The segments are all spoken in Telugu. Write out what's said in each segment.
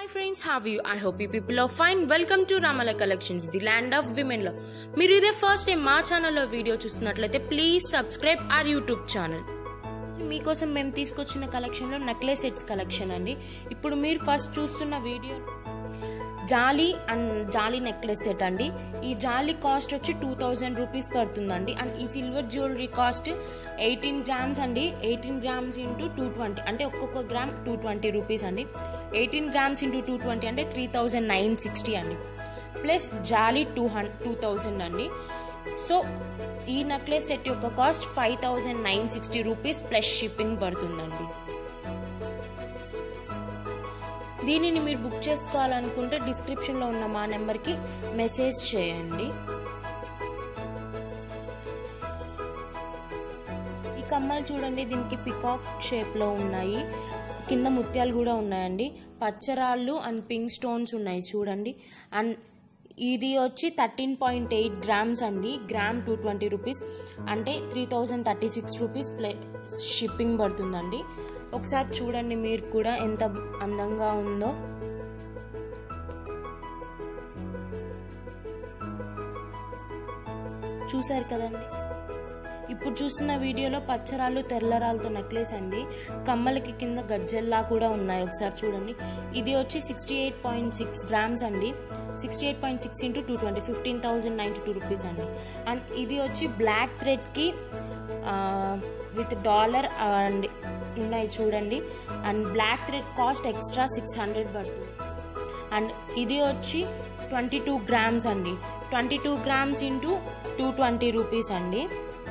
friends have you I hope you people of fine welcome to Ramala collections the land of women లో మీరు ఇదే ఫస్ట్ టైం మా ఛానల్లో వీడియో చూస్తున్నట్లయితే please subscribe our YouTube channel మీకోసం మేము తీసుకొచ్చిన కలెక్షన్లో నెక్లెస్ సెట్స్ కలెక్షన్ అండి ఇప్పుడు మీరు ఫస్ట్ చూస్తున్న వీడియో జాలీ అండ్ జాలీ నెక్లెస్ సెట్ అండి ఈ జాలీ కాస్ట్ వచ్చి టూ థౌజండ్ రూపీస్ పడుతుందండి అండ్ ఈ silver jewellery cost eighteen grams అండి eighteen grams into two twenty అంటే ఒక్కొక్క గ్రామ్ టూ ట్వంటీ రూపీస్ అండి eighteen grams into two twenty అంటే త్రీ థౌజండ్ నైన్ సిక్స్టీ అండి ప్లస్ జాలీ టూ హండ్ టూ థౌజండ్ అండి సో ఈ నెక్లెస్ సెట్ యొక్క cost five thousand nine sixty rupees plus shipping పడుతుందండి దీనిని మీరు బుక్ చేసుకోవాలనుకుంటే డిస్క్రిప్షన్లో ఉన్న మా నెంబర్కి మెసేజ్ చేయండి ఈ కమ్మలు చూడండి దీనికి పికాక్ షేప్లో ఉన్నాయి కింద ముత్యాలు కూడా ఉన్నాయండి పచ్చరాళ్ళు అండ్ పింక్ స్టోన్స్ ఉన్నాయి చూడండి అండ్ ఇది వచ్చి థర్టీన్ పాయింట్ ఎయిట్ గ్రామ్స్ అండి గ్రామ్ టూ ట్వంటీ రూపీస్ అంటే three thousand thirty six rupees plus shipping పడుతుందండి ఒకసారి చూడండి మీరు కూడా ఎంత అందంగా ఉందో చూసారు కదండి ఇప్పుడు చూస్తున్న వీడియోలో పచ్చరాళ్ళు తెల్లరాళ్ళతో నెక్లెస్ అండి కమ్మలకి కింద గజ్జల్లా కూడా ఉన్నాయి ఒకసారి చూడండి ఇది వచ్చి sixty eight point six grams అండి sixty eight point six into two twenty fifteen thousand ninety two rupees అండి అండ్ ఇది వచ్చి బ్లాక్ థ్రెడ్కి విత్ డాలర్ అండ్ ఉన్నాయి చూడండి and black thread cost extra six hundred పడుతుంది అండ్ ఇది వచ్చి ట్వంటీ టూ గ్రామ్స్ అండి twenty two grams into two twenty rupees అండి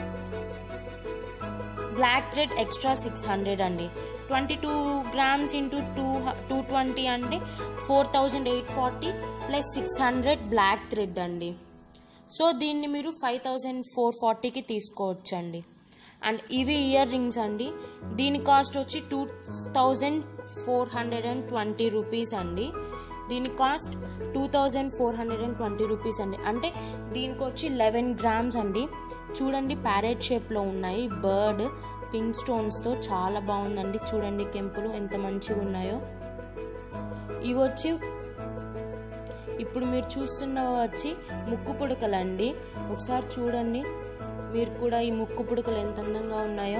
black thread extra six hundred అండి twenty two grams into two two twenty అంటే four thousand eight forty plus six hundred black thread అండి సో దీన్ని మీరు ఫైవ్ థౌజండ్ ఫోర్ ఫార్టీకి తీసుకోవచ్చండి అండ్ ఇవి ఇయర్ రింగ్స్ అండి దీని కాస్ట్ వచ్చి two thousand four hundred and twenty rupees అండి దీని cost two thousand four hundred and twenty rupees అండి అంటే దీనికి వచ్చి లెవెన్ గ్రామ్స్ అండి చూడండి ప్యారెట్ షేప్లో ఉన్నాయి బర్డ్ పింక్ స్టోన్స్తో చాలా బాగుందండి చూడండి కెంపులు ఎంత మంచిగా ఉన్నాయో ఇవి వచ్చి ఇప్పుడు మీరు చూస్తున్న వచ్చి ముక్కు పుడకలండి ఒకసారి చూడండి మీరు కూడా ఈ ముక్కు పుడకలు ఎంత అందంగా ఉన్నాయో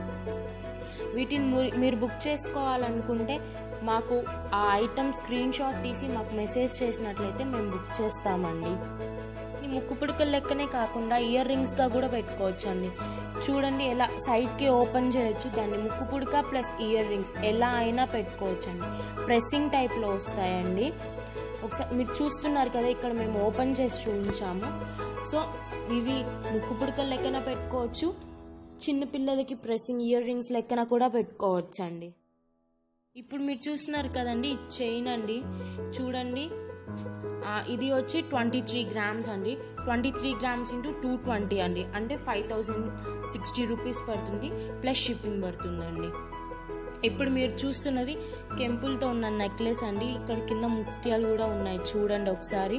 వీటిని మీరు బుక్ చేసుకోవాలనుకుంటే మాకు ఆ ఐటమ్ స్క్రీన్ షాట్ తీసి మాకు మెసేజ్ చేసినట్లయితే మేము బుక్ చేస్తామండి ఈ ముక్కు పుడకల లెక్కనే కాకుండా ఇయర్ రింగ్స్గా కూడా పెట్టుకోవచ్చు అండి చూడండి ఎలా సైడ్కి ఓపెన్ చేయొచ్చు దాన్ని ముక్కు పుడక ప్లస్ ఇయర్ రింగ్స్ ఎలా అయినా పెట్టుకోవచ్చు అండి ప్రెస్సింగ్ టైప్లో వస్తాయండి ఒకసారి మీరు చూస్తున్నారు కదా ఇక్కడ మేము ఓపెన్ చేసి చూపించాము సో ఇవి ముక్కు పుడకల లెక్కన పెట్టుకోవచ్చు చిన్న పిల్లలకి ప్రెస్సింగ్ ఇయర్ రింగ్స్ లెక్కన కూడా పెట్టుకోవచ్చు అండి ఇప్పుడు మీరు చూస్తున్నారు కదండి చైన్ అండి చూడండి ఇది వచ్చి ట్వంటీ త్రీ గ్రామ్స్ అండి twenty three grams into two twenty అండి అంటే ఫైవ్ థౌజండ్ సిక్స్టీ రూపీస్ పడుతుంది ప్లస్ షిప్పింగ్ పడుతుందండి ఇప్పుడు మీరు చూస్తున్నది కెంపుల్తో ఉన్న నెక్లెస్ అండి ఇక్కడ కింద ముత్యాలు కూడా ఉన్నాయి చూడండి ఒకసారి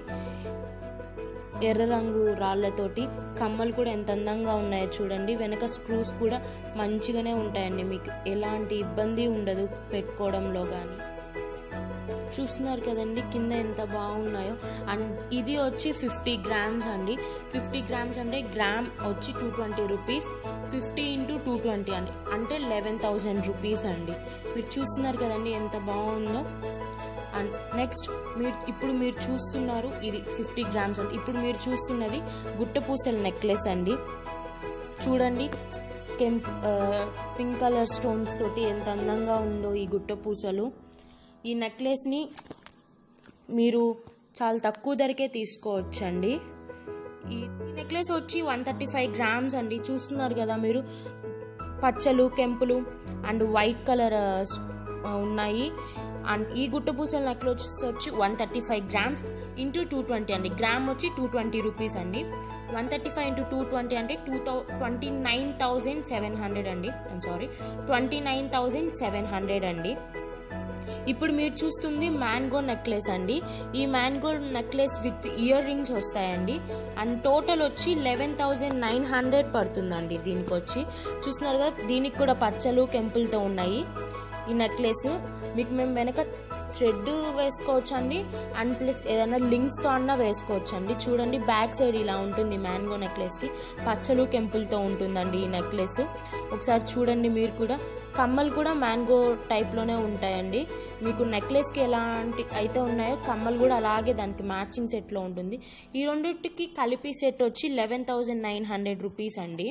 ఎర్ర రంగు రాళ్లతోటి కమ్మలు కూడా ఎంత అందంగా ఉన్నాయో చూడండి వెనక స్క్రూస్ కూడా మంచిగానే ఉంటాయండి మీకు ఎలాంటి ఇబ్బంది ఉండదు పెట్టుకోవడంలో కానీ చూస్తున్నారు కదండి కింద ఎంత బాగున్నాయో అండ్ ఇది వచ్చి ఫిఫ్టీ గ్రామ్స్ అండి ఫిఫ్టీ గ్రామ్స్ అంటే గ్రామ్ వచ్చి two twenty rupees fifty into two twenty అండి అంటే లెవెన్ థౌజండ్ రూపీస్ అండి మీరు చూస్తున్నారు కదండి ఎంత బాగుందో అండ్ నెక్స్ట్ మీరు ఇప్పుడు మీరు చూస్తున్నారు ఇది ఫిఫ్టీ గ్రామ్స్ అండి ఇప్పుడు మీరు చూస్తున్నది గుట్టపూసల నెక్లెస్ అండి చూడండి కెంప్ పింక్ కలర్ స్టోన్స్ తోటి ఎంత అందంగా ఉందో ఈ గుట్టపూసలు ఈ నెక్లెస్ని మీరు చాలా తక్కువ ధరకే తీసుకోవచ్చండి ఈ నెక్లెస్ వచ్చి వన్ థర్టీ ఫైవ్ గ్రామ్స్ అండి చూస్తున్నారు కదా మీరు పచ్చలు కెంపులు అండ్ వైట్ కలర్ ఉన్నాయి అండ్ ఈ గుట్టపూసల నెక్లెస్ వచ్చి one thirty five grams into two twenty అండి గ్రామ్ వచ్చి టూ ట్వంటీ రూపీస్ అండి one thirty five into two twenty అంటే two thou twenty nine thousand seven hundred అండి I'm sorry twenty nine thousand seven hundred అండి ఇప్పుడు మీరు చూస్తుంది మ్యాంగో నెక్లెస్ అండి ఈ mango necklace with earrings వస్తాయండి అండ్ టోటల్ వచ్చి లెవెన్ థౌజండ్ నైన్ హండ్రెడ్ పడుతుందండి దీనికి వచ్చి చూస్తున్నారు కదా దీనికి కూడా పచ్చలు కెంపులతో ఉన్నాయి ఈ నెక్లెస్ మీకు మేము వెనక థ్రెడ్ వేసుకోవచ్చు అండి అండ్ ప్లస్ ఏదైనా లింక్స్తో అన్నా వేసుకోవచ్చు అండి చూడండి బ్యాక్ సైడ్ ఇలా ఉంటుంది మ్యాంగో నెక్లెస్కి పచ్చలు కెంపులతో ఉంటుందండి ఈ నెక్లెస్ ఒకసారి చూడండి మీరు కూడా కమ్మలు కూడా మ్యాంగో టైప్లోనే ఉంటాయండి మీకు నెక్లెస్కి ఎలాంటి అయితే ఉన్నాయో కమ్మలు కూడా అలాగే దానికి మ్యాచింగ్ సెట్లో ఉంటుంది ఈ రెండింటికి కలిపి సెట్ వచ్చి eleven thousand nine hundred rupees అండి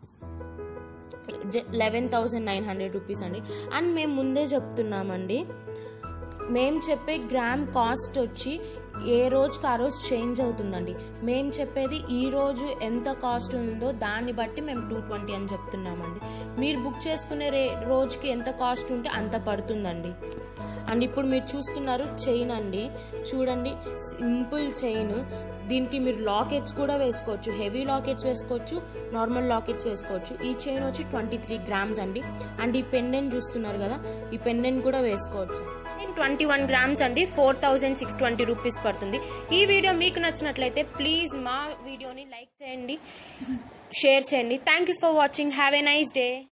eleven thousand nine hundred rupees అండి అండ్ మేము ముందే చెప్తున్నామండి మేము చెప్పే గ్రామ్ కాస్ట్ వచ్చి ఏ రోజుకి ఆ రోజు చేంజ్ అవుతుందండి మేము చెప్పేది ఈ రోజు ఎంత కాస్ట్ ఉందో దాన్ని బట్టి మేము టూ ట్వంటీ అని చెప్తున్నామండి మీరు బుక్ చేసుకునే రే రోజుకి ఎంత కాస్ట్ ఉంటే అంత పడుతుందండి అండ్ ఇప్పుడు మీరు చూస్తున్నారు చైన్ అండి చూడండి సింపుల్ చైన్ దీనికి మీరు లాకెట్స్ కూడా వేసుకోవచ్చు హెవీ లాకెట్స్ వేసుకోవచ్చు నార్మల్ లాకెట్స్ వేసుకోవచ్చు ఈ చైన్ వచ్చి ట్వంటీ త్రీ గ్రామ్స్ అండి అండ్ ఈ పెండెంట్ చూస్తున్నారు కదా ఈ పెండెంట్ కూడా వేసుకోవచ్చు ట్వంటీ వన్ గ్రామ్స్ అండి four thousand six twenty rupees పడుతుంది ఈ వీడియో మీకు నచ్చినట్లయితే ప్లీజ్ మా వీడియోని లైక్ చేయండి షేర్ చేయండి thank you for watching have a nice day